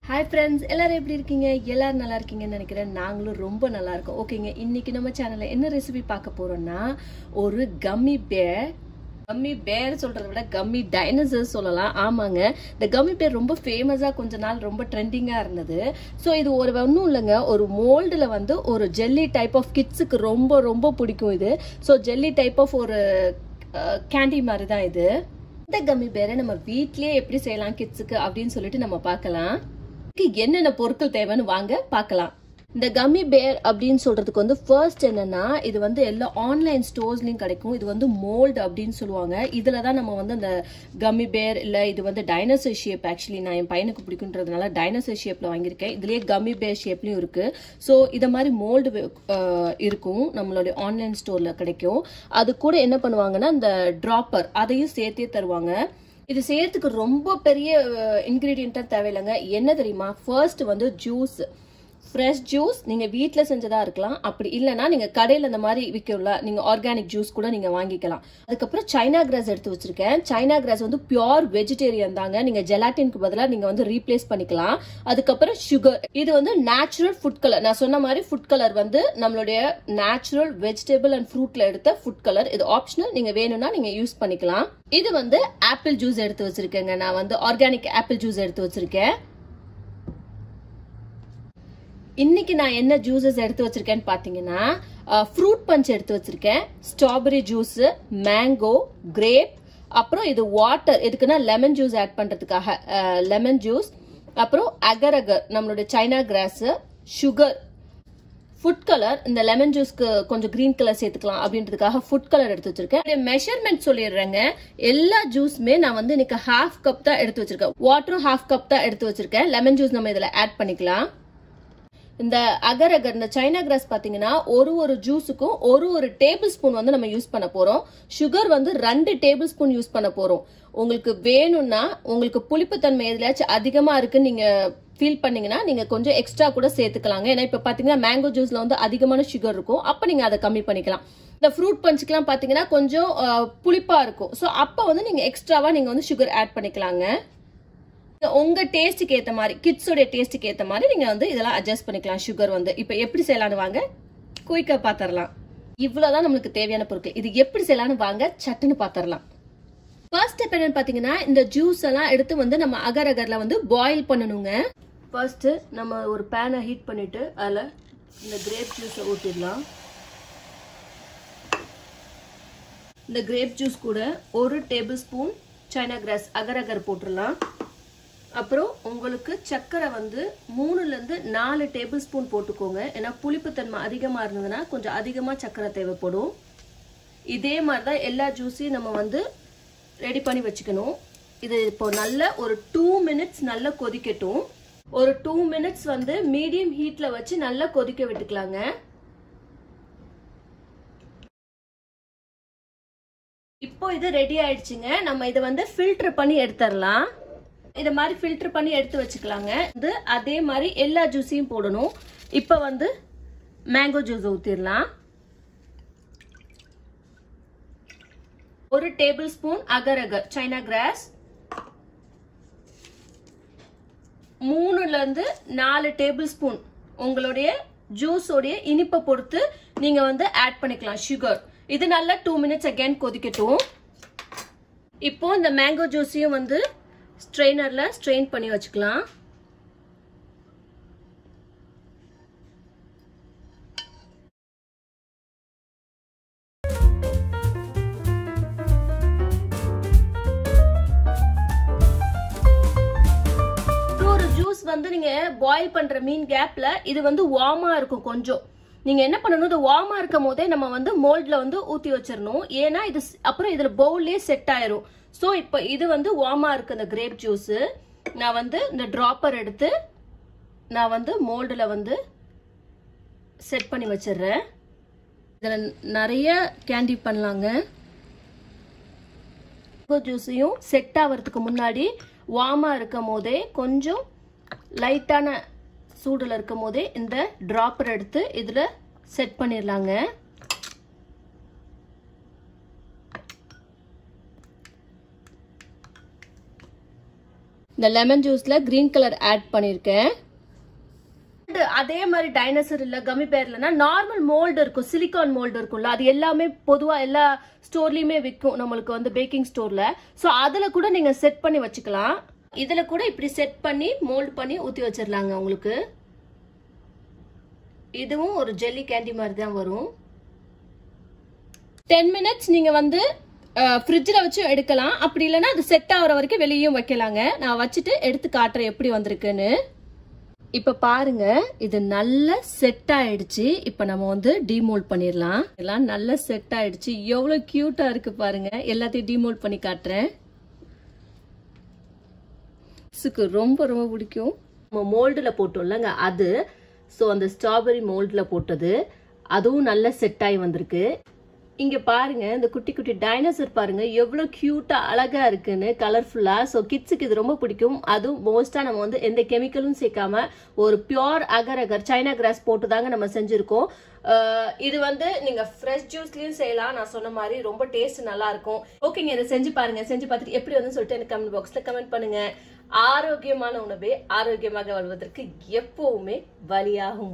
hi friends எல்லாரும் எப்படி இருக்கீங்க எல்லாரும் நல்லா இருக்கீங்கன்னு நினைக்கிறேன் நாங்களும் ரொம்ப நல்லா இருக்கோம் ஓகேங்க இன்னைக்கு நம்ம சேனல்ல என்ன ரெசிபி பார்க்க போறோம்னா ஒரு கம்மி பேர் கம்மி பேர் சொல்றதை விட கம்மி டைனசர்ஸ் சொல்லலாம் ஆமாங்க இந்த கம்மி பேர் ரொம்ப ஃபேமஸாக கொஞ்ச நாள் ரொம்ப ட்ரெண்டிங்காக இருந்தது ஸோ இது ஒரு ஒன்றும் இல்லைங்க ஒரு மோல்டில் வந்து ஒரு ஜெல்லி டைப் ஆஃப் கிட்ஸுக்கு ரொம்ப ரொம்ப பிடிக்கும் இது ஸோ ஜெல்லி டைப் ஆஃப் ஒரு கேண்டி மாதிரி தான் இது இந்த கம்மி பேரை நம்ம வீட்லயே எப்படி செய்யலாம் கிட்ஸுக்கு அப்படின்னு சொல்லிட்டு நம்ம பார்க்கலாம் இதுக்கு என்னென்ன பொருட்கள் தேவைன்னு வாங்க பார்க்கலாம் இந்த கம்மி பேர் அப்படின்னு சொல்றதுக்கு வந்து ஃபர்ஸ்ட் என்னன்னா இது வந்து எல்லா ஆன்லைன் ஸ்டோர்ஸ்லயும் கிடைக்கும் இது வந்து மோல்டு அப்படின்னு சொல்லுவாங்க இதுல தான் நம்ம வந்து அந்த கம்மி பேர் இல்ல இது வந்து டைனோசர் ஷேப் ஆக்சுவலி நான் என் பையனுக்கு பிடிக்குன்றதுனால டைனோசர் ஷேப்ல வாங்கியிருக்கேன் இதுலயே கம்மி பேர் ஷேப்லயும் இருக்கு ஸோ இத மாதிரி மோல்டு இருக்கும் நம்மளுடைய ஆன்லைன் ஸ்டோர்ல கிடைக்கும் அது கூட என்ன பண்ணுவாங்கன்னா இந்த டிராப்பர் அதையும் சேர்த்தே தருவாங்க இது செய்யறதுக்கு ரொம்ப பெரிய இன்கிரீடியண்டா தேவையில்லைங்க என்ன தெரியுமா ஃபர்ஸ்ட் வந்து ஜூஸ் ஃப்ரெஷ் ஜூஸ் நீங்க வீட்டில் செஞ்சதா இருக்கலாம் அப்படி இல்லைன்னா நீங்க கடையில் இந்த மாதிரி விற்கல நீங்க ஆர்கானிக் ஜூஸ் கூட நீங்க வாங்கிக்கலாம் அதுக்கப்புறம் சைனா கிராஸ் எடுத்து வச்சிருக்கேன் சைனா கிராஸ் வந்து பியோர் வெஜிடேரியன் தாங்க நீங்க ஜெலாட்டினுக்கு பதிலாக நீங்க வந்து ரீப்ளேஸ் பண்ணிக்கலாம் அதுக்கப்புறம் சுகர் இது வந்து நேச்சுரல் ஃபுட் கலர் நான் சொன்ன மாதிரி ஃபுட் கலர் வந்து நம்மளுடைய நேச்சுரல் வெஜிடபிள் அண்ட் ஃப்ரூட்ல எடுத்த ஃபுட் கலர் இது ஆப்ஷனல் நீங்க வேணும்னா நீங்க யூஸ் பண்ணிக்கலாம் இது வந்து ஆப்பிள் ஜூஸ் எடுத்து வச்சிருக்கேங்க நான் வந்து ஆர்கானிக் ஆப்பிள் ஜூஸ் எடுத்து வச்சிருக்கேன் இன்னைக்கு நான் என்ன ஜூசஸ் எடுத்து வச்சிருக்கேன்னு பாத்தீங்கன்னா ஃப்ரூட் பஞ்ச் எடுத்து வச்சிருக்கேன் ஸ்ட்ராபெரி ஜூஸ் மேங்கோ கிரேப் அப்புறம் இது வாட்டர் எதுக்குன்னா லெமன் ஜூஸ் ஆட் பண்றதுக்காக லெமன் ஜூஸ் அப்புறம் அகர் அகர் நம்மளுடைய China grass sugar food colour இந்த லெமன் ஜூஸ்க்கு கொஞ்சம் கிரீன் கலர் சேர்த்துக்கலாம் அப்படின்றதுக்காக ஃபுட் கலர் எடுத்து வச்சிருக்கேன் மெஷர்மெண்ட் சொல்லிடுறேங்க எல்லா ஜூஸுமே நான் வந்து இன்னைக்கு ஹாஃப் கப் தான் எடுத்து வச்சிருக்கேன் வாட்டரும் ஹாஃப் கப் தான் எடுத்து வச்சிருக்கேன் லெமன் ஜூஸ் நம்ம இதில் ஆட் பண்ணிக்கலாம் இந்த அகர் அகர் இந்த சைனா கிராஸ் பாத்தீங்கன்னா ஒரு ஒரு ஜூஸுக்கும் ஒரு ஒரு டேபிள் ஸ்பூன் வந்து நம்ம யூஸ் பண்ண போறோம் சுகர் வந்து ரெண்டு டேபிள் ஸ்பூன் யூஸ் பண்ண போறோம் உங்களுக்கு வேணும்னா உங்களுக்கு புளிப்புத்தன்மை எதுலயாச்சும் அதிகமா இருக்குன்னு நீங்க ஃபீல் பண்ணீங்கன்னா நீங்க கொஞ்சம் எக்ஸ்ட்ரா கூட சேர்த்துக்கலாங்க ஏன்னா இப்ப பாத்தீங்கன்னா மேங்கோ ஜூஸ்ல வந்து அதிகமான சுகர் இருக்கும் அப்ப நீங்க அதை கம்மி பண்ணிக்கலாம் இந்த ஃப்ரூட் பஞ்சுக்கெல்லாம் பாத்தீங்கன்னா கொஞ்சம் புளிப்பா இருக்கும் ஸோ அப்ப வந்து நீங்க எக்ஸ்ட்ராவா நீங்க வந்து சுகர் ஆட் பண்ணிக்கலாங்க உங்க டேஸ்ட்டுக்கு ஏத்த மாதிரி கிட்ஸோட டேஸ்ட்டுக்கு ஏத்த மாதிரி நீங்க வந்து இதெல்லாம் அட்ஜஸ்ட் பண்ணிக்கலாம் சுகர் வந்து இப்ப எப்படி செய்யலாம்னு வாங்க குயிக்கா பாத்திரலாம் இவ்வளவுதான் நம்மளுக்கு தேவையான பொருட்கள் இது எப்படி செய்யலாம்னு வாங்க சட்டுன்னு பாத்திரலாம் ஃபர்ஸ்ட் ஸ்டெப் என்னன்னு பாத்தீங்கன்னா இந்த ஜூஸ் எல்லாம் எடுத்து வந்து நம்ம அகர் அகர்ல வந்து பாயில் பண்ணணுங்க ஃபர்ஸ்ட் நம்ம ஒரு பேனை ஹீட் பண்ணிட்டு அதுல இந்த கிரேப் ஜூஸை ஊற்றிடலாம் இந்த கிரேப் ஜூஸ் கூட ஒரு tablespoon China grass agar agar போட்டுடலாம் அப்புறம் உங்களுக்கு சர்க்கரை வந்து மூணுலேருந்து நாலு டேபிள் ஸ்பூன் போட்டுக்கோங்க ஏன்னா புளிப்புத்தன்மை அதிகமாக இருந்ததுன்னா கொஞ்சம் அதிகமாக சர்க்கரை தேவைப்படும் இதே மாதிரி தான் எல்லா ஜூஸையும் நம்ம வந்து ரெடி பண்ணி வச்சுக்கணும் இது இப்போ நல்ல ஒரு டூ மினிட்ஸ் நல்லா கொதிக்கட்டும் ஒரு டூ மினிட்ஸ் வந்து மீடியம் ஹீட்ல வச்சு நல்லா கொதிக்க விட்டுக்கலாங்க இப்போ இது ரெடி ஆயிடுச்சுங்க நம்ம இதை வந்து ஃபில்டர் பண்ணி எடுத்துடலாம் இதை மாதிரி ஃபில்டர் பண்ணி எடுத்து வச்சுக்கலாங்க இது அதே மாதிரி எல்லா ஜூஸையும் போடணும் இப்போ வந்து மேங்கோ ஜூஸ் ஊற்றிடலாம் ஒரு tablespoon agar agar China grass மூணுல இருந்து நாலு டேபிள் ஸ்பூன் உங்களுடைய ஜூஸோடைய இனிப்பை பொறுத்து நீங்க வந்து ஆட் பண்ணிக்கலாம் சுகர் இது நல்லா டூ மினிட்ஸ் அகைன் கொதிக்கட்டும் இப்போ இந்த மேங்கோ ஜூஸையும் வந்து ஸ்ட்ரெயினர்ல ஸ்ட்ரெயின் பண்ணி வச்சுக்கலாம் ஒரு ஜூஸ் வந்து நீங்க பாயில் பண்ற மீன் கேப்ல இது வந்து வார்மா இருக்கும் கொஞ்சம் நீங்க என்ன பண்ணணும் இது வார்மா இருக்கும் போதே நம்ம வந்து மோல்ட்ல வந்து ஊத்தி வச்சிடணும் ஏன்னா இது அப்புறம் இதுல பவுல்லே செட் ஆயிரும் ஸோ இப்போ இது வந்து வார்மா இருக்கு இந்த கிரேப் ஜூஸ் நான் வந்து இந்த ட்ராப்பர் எடுத்து நான் வந்து மோல்டில் வந்து செட் பண்ணி வச்சிடுறேன் இதில் நிறைய கேண்டி பண்ணலாங்க ஜூஸையும் செட் ஆகிறதுக்கு முன்னாடி வார்மாக இருக்கும் போதே கொஞ்சம் லைட்டான சூடில் இருக்கும் போதே இந்த ட்ராப்பர் எடுத்து இதில் செட் பண்ணிடலாங்க இந்த லெமன் ஜூஸ்ல கிரீன் கலர் ஆட் பண்ணியிருக்கேன் And அதே மாதிரி டைனோசர் இல்ல கம்மி பேர்லனா நார்மல் மோல்டு இருக்கும் சிலிகான் மோல்டு இருக்கும்ல அது எல்லாமே பொதுவா எல்லா ஸ்டோர்லயுமே விற்கும் நம்மளுக்கு வந்து பேக்கிங் ஸ்டோர்ல சோ அதுல கூட நீங்க செட் பண்ணி வச்சுக்கலாம் இதுல கூட இப்படி செட் பண்ணி மோல்ட் பண்ணி ஊத்தி வச்சிடலாங்க உங்களுக்கு இதுவும் ஒரு ஜெல்லி கேண்டி மாதிரி தான் வரும் டென் மினிட்ஸ் நீங்க வந்து ஃப்ரிட்ஜில் வச்சு எடுக்கலாம் அப்படி இல்லைன்னா அது செட் ஆகிற வரைக்கும் வெளியும் வைக்கலாங்க நான் வச்சுட்டு எடுத்து காட்டுறேன் எப்படி வந்திருக்குன்னு இப்ப பாருங்க இது நல்ல செட் ஆயிடுச்சு இப்ப நம்ம வந்து டிமோல்ட் பண்ணிடலாம் எல்லாம் நல்ல செட் ஆயிடுச்சு எவ்வளவு கியூட்டா இருக்கு பாருங்க எல்லாத்தையும் டிமோல்ட் பண்ணி காட்டுறேன் சுக்கு ரொம்ப ரொம்ப பிடிக்கும் நம்ம மோல்டுல போட்டோம்லங்க அது ஸோ அந்த ஸ்ட்ராபெரி மோல்டுல போட்டது அதுவும் நல்ல செட் ஆகி வந்திருக்கு இங்க பாருங்க இந்த குட்டி குட்டி டைனோசர் பாருங்க எவ்வளவு கியூட்டா அழகா இருக்குன்னு கலர்ஃபுல்லா ஸோ கிட்ஸுக்கு இது ரொம்ப பிடிக்கும் அதுவும் மோஸ்டா நம்ம வந்து எந்த கெமிக்கலும் சேர்க்காம ஒரு pure agar agar China grass போட்டு தாங்க நம்ம செஞ்சிருக்கோம் அஹ் இது வந்து நீங்க ஃப்ரெஷ் ஜூஸ்லயும் செய்யலாம் நான் சொன்ன மாதிரி ரொம்ப டேஸ்ட் நல்லா இருக்கும் ஓகேங்க இதை செஞ்சு பாருங்க செஞ்சு பார்த்துட்டு எப்படி வந்து சொல்லிட்டு எனக்கு கமெண்ட் பாக்ஸ்ல கமெண்ட் பண்ணுங்க ஆரோக்கியமான உணவே ஆரோக்கியமாக வாழ்வதற்கு எப்பவுமே வழியாகும்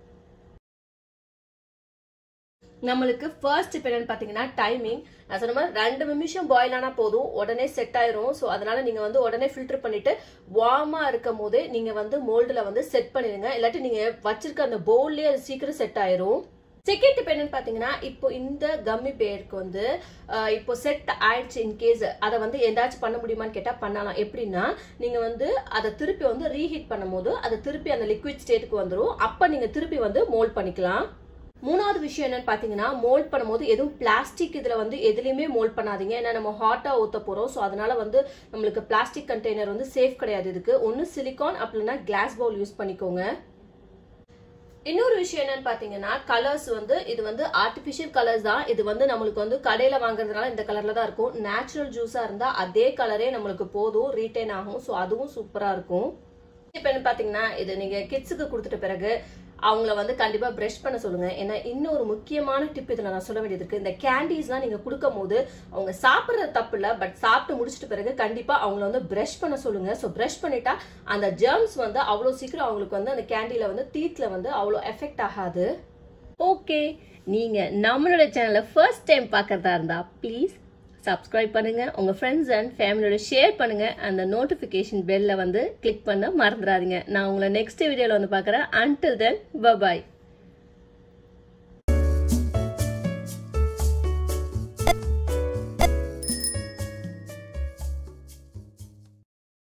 நம்மளுக்கு ஃபர்ஸ்ட் இப்போ என்னன்னு பார்த்தீங்கன்னா டைமிங் நான் சொன்ன மாதிரி ரெண்டு நிமிஷம் பாயில் ஆனால் போதும் உடனே செட் ஆயிரும் ஸோ அதனால நீங்க வந்து உடனே ஃபில்டர் பண்ணிட்டு வார்மா இருக்கும் போதே நீங்க வந்து மோல்டில் வந்து செட் பண்ணிடுங்க இல்லாட்டி நீங்க வச்சிருக்க அந்த பவுல்லே அது சீக்கிரம் செட் ஆயிரும் செகண்ட் டிப் என்னன்னு பாத்தீங்கன்னா இப்போ இந்த கம்மி பேருக்கு வந்து அஹ், இப்போ செட் ஆயிடுச்சு இன் கேஸ் அதை வந்து ஏதாச்சும் பண்ண முடியுமான்னு கேட்டா பண்ணலாம் எப்படின்னா நீங்க வந்து அதை திருப்பி வந்து ரீஹீட் பண்ணும்போது அதை திருப்பி அந்த லிக்விட் ஸ்டேட்டுக்கு வந்துரும் அப்ப நீங்க திருப்பி வந்து மோல்ட் பண்ணிக்கலாம் மூணாவது விஷயம் என்னன்னு பாத்தீங்கன்னா மோல்ட் பண்ணும்போது எதுவும் பிளாஸ்டிக் இதுல வந்து எதுலயுமே மோல்ட் பண்ணாதீங்க ஏன்னா நம்ம ஹாட்டா ஊத்த போறோம் ஸோ அதனால வந்து நம்மளுக்கு பிளாஸ்டிக் கண்டெய்னர் வந்து சேஃப் கிடையாது இதுக்கு ஒன்னு சிலிகான் அப்படின்னா கிளாஸ் பவுல் யூஸ் பண்ணிக்கோங்க இன்னொரு விஷயம் என்னன்னு பாத்தீங்கன்னா கலர்ஸ் வந்து இது வந்து ஆர்டிபிஷியல் கலர்ஸ் தான் இது வந்து நம்மளுக்கு வந்து கடையில வாங்குறதுனால இந்த கலர்ல தான் இருக்கும் நேச்சுரல் ஜூஸா இருந்தா அதே கலரே நம்மளுக்கு போதும் ரீட்டைன் ஆகும் ஸோ அதுவும் சூப்பரா இருக்கும் இப்போ என்ன பாத்தீங்கன்னா இது நீங்க கிட்ஸுக்கு கொடுத்துட்ட பிறகு அவங்கள வந்து கண்டிப்பா பிரஷ் பண்ண சொல்லுங்க ஏன்னா இன்னொரு முக்கியமான டிப் இதுல நான் சொல்ல வேண்டியது இருக்கு இந்த கேண்டீஸ்லாம் நீங்க கொடுக்கும் போது அவங்க சாப்பிடுறது தப்பு இல்ல பட் சாப்பிட்டு முடிச்சிட்ட பிறகு கண்டிப்பா அவங்கள வந்து பிரஷ் பண்ண சொல்லுங்க ஸோ பிரஷ் பண்ணிட்டா அந்த ஜெர்ம்ஸ் வந்து அவ்வளவு சீக்கிரம் அவங்களுக்கு வந்து அந்த கேண்டில வந்து டீத்ல வந்து அவ்வளோ எஃபெக்ட் ஆகாது ஓகே நீங்க நம்மளோட சேனலை ஃபர்ஸ்ட் டைம் பார்க்கறதா இருந்தா ப்ளீஸ் சப்ஸ்கிரைப் பண்ணுங்க உங்க ஃப்ரெண்ட்ஸ் அண்ட் ஃபேமிலியோட ஷேர் பண்ணுங்க அந்த நோட்டிஃபிகேஷன் பெல்ல வந்து கிளிக் பண்ண மறந்துடாதீங்க நான் உங்களை நெக்ஸ்ட் வீடியோல வந்து பார்க்குறேன் அன்டில் தென் பபாய்